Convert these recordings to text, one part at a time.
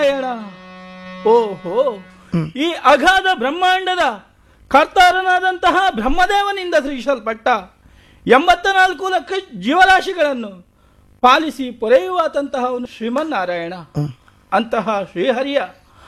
ನಾರಾಯಣ ಓಹೋ ಈ ಅಗಾಧ ಬ್ರಹ್ಮಾಂಡದ ಕರ್ತಾರನಾದಂತಹ ಬ್ರಹ್ಮದೇವನಿಂದ ಸೃಜಿಸಲ್ಪಟ್ಟ ಎಂಬತ್ತ ನಾಲ್ಕು ಲಕ್ಷ ಜೀವರಾಶಿಗಳನ್ನು ಪಾಲಿಸಿ ಪೊರೆಯುವಾತಂತಹವನು ಶ್ರೀಮನ್ನಾರಾಯಣ ಅಂತಹ ಶ್ರೀಹರಿಯ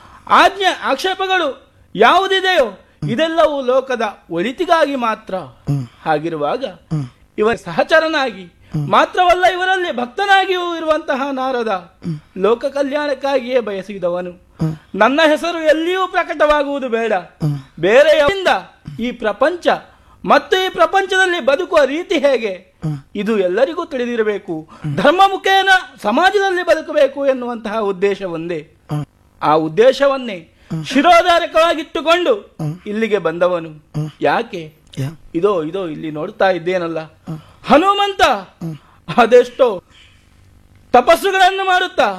ಆಜ್ಞೆ ಆಕ್ಷೇಪಗಳು ಯಾವುದಿದೆಯೋ ಇದೆಲ್ಲವೂ ಲೋಕದ ಒಳಿತಿಗಾಗಿ ಮಾತ್ರ ಹಾಗಿರುವಾಗ ಇವರ ಸಹಚರನಾಗಿ ಮಾತ್ರವಲ್ಲ ಇವರಲ್ಲಿ ಭಕ್ತನಾಗಿಯೂ ಇರುವಂತಹ ನಾರದ ಲೋಕ ಕಲ್ಯಾಣಕ್ಕಾಗಿಯೇ ಬಯಸಿದವನು ನನ್ನ ಹೆಸರು ಎಲ್ಲಿಯೂ ಪ್ರಕಟವಾಗುವುದು ಬೇಡ ಬೇರೆಯಿಂದ ಈ ಪ್ರಪಂಚ ಮತ್ತು ಈ ಪ್ರಪಂಚದಲ್ಲಿ ಬದುಕುವ ರೀತಿ ಹೇಗೆ ಇದು ಎಲ್ಲರಿಗೂ ತಿಳಿದಿರಬೇಕು ಧರ್ಮ ಮುಖೇನ ಸಮಾಜದಲ್ಲಿ ಬದುಕಬೇಕು ಎನ್ನುವಂತಹ ಉದ್ದೇಶ ಒಂದೇ ಆ ಉದ್ದೇಶವನ್ನೇ ಶಿರೋಧಾರಕವಾಗಿಟ್ಟುಕೊಂಡು ಇಲ್ಲಿಗೆ ಬಂದವನು ಯಾಕೆ ಯಾ ಇದೋ ಇದೋ ಇಲ್ಲಿ ನೋಡ್ತಾ ಇದ್ದೇನಲ್ಲ ಹನುಮಂತ ಅದೆಷ್ಟೋ ತಪಸ್ಸುಗಳನ್ನು ಮಾಡುತ್ತಾ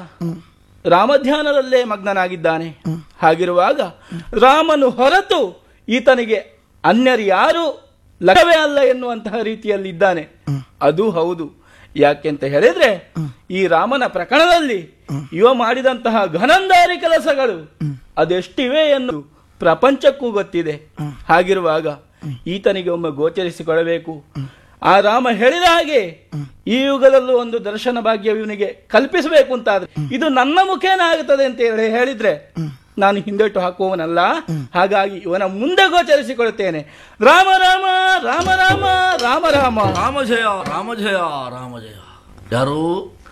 ರಾಮಧ್ಯಾನದಲ್ಲೇ ಮಗ್ನನಾಗಿದ್ದಾನೆ ಹಾಗಿರುವಾಗ ರಾಮನು ಹೊರತು ಈತನಿಗೆ ಅನ್ಯರು ಯಾರು ಲಭ್ಯವೇ ಅಲ್ಲ ಎನ್ನುವಂತಹ ರೀತಿಯಲ್ಲಿ ಇದ್ದಾನೆ ಅದು ಹೌದು ಯಾಕೆಂತ ಹೇಳಿದ್ರೆ ಈ ರಾಮನ ಪ್ರಕರಣದಲ್ಲಿ ಇವ ಮಾಡಿದಂತಹ ಘನಂದಾರಿ ಕೆಲಸಗಳು ಅದೆಷ್ಟಿವೆ ಎನ್ನುವುದು ಪ್ರಪಂಚಕ್ಕೂ ಗೊತ್ತಿದೆ ಹಾಗಿರುವಾಗ ಈತನಿಗೆ ಒಮ್ಮೆ ಗೋಚರಿಸಿಕೊಳ್ಳಬೇಕು ಆ ರಾಮ ಹೇಳಿದ ಹಾಗೆ ಈ ಯುಗದಲ್ಲೂ ಒಂದು ದರ್ಶನ ಭಾಗ್ಯ ಇವನಿಗೆ ಕಲ್ಪಿಸಬೇಕು ಅಂತಾದ್ರೆ ಇದು ನನ್ನ ಮುಖೇನ ಆಗುತ್ತದೆ ಅಂತ ಹೇಳಿ ಹೇಳಿದ್ರೆ ನಾನು ಹಿಂದೆಟ್ಟು ಹಾಕುವವನಲ್ಲ ಹಾಗಾಗಿ ಇವನ ಮುಂದೆ ಗೋಚರಿಸಿಕೊಳ್ಳುತ್ತೇನೆ ರಾಮ ರಾಮ ರಾಮ ರಾಮ ರಾಮ ರಾಮ ರಾಮಜಯ ರಾಮಜಯ ರಾಮಜಯ ಯಾರು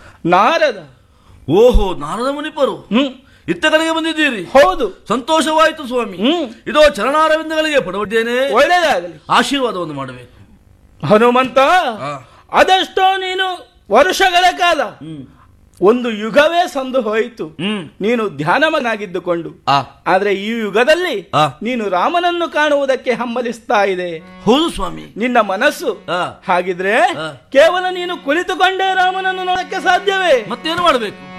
ನಾರದ ಓಹೋ ನಾರದ ಮುನಿಪರು ಹ್ಮ್ ಇತ್ತ ಕಡೆಗೆ ಬಂದಿದ್ದೀರಿ ಹೌದು ಸಂತೋಷವಾಯಿತು ಸ್ವಾಮಿ ಹ್ಮ್ ಇದೋ ಚರಣಾರವಿಂದಗಳಿಗೆ ಪಡಬಿದ್ದೇನೆ ಒಳ್ಳೇದಾಗಲಿ ಆಶೀರ್ವಾದವನ್ನು ಮಾಡಬೇಕು ಹನುಮಂತ ಆ, ಅದೆಷ್ಟೋ ನೀನು ವರ್ಷಗಳ ಕಾಲ ಹ್ಮ್ ಒಂದು ಯುಗವೇ ಸಂದು ಹೋಯಿತು ಹ್ಮ್ ನೀನು ಧ್ಯಾನಮನಾಗಿದ್ದುಕೊಂಡು ಆ ಆದ್ರೆ ಈ ಯುಗದಲ್ಲಿ ಆ. ನೀನು ರಾಮನನ್ನು ಕಾಣುವುದಕ್ಕೆ ಹಂಬಲಿಸ್ತಾ ಇದೆ ಹೌದು ಸ್ವಾಮಿ ನಿನ್ನ ಮನಸ್ಸು ಆ, ಹಾಗಿದ್ರೆ ಆ. ಕೇವಲ ನೀನು ಕುಳಿತುಕೊಂಡೇ ರಾಮನನ್ನು ನೋಡಕ್ಕೆ ಸಾಧ್ಯವೇ ಮತ್ತೇನು ಮಾಡಬೇಕು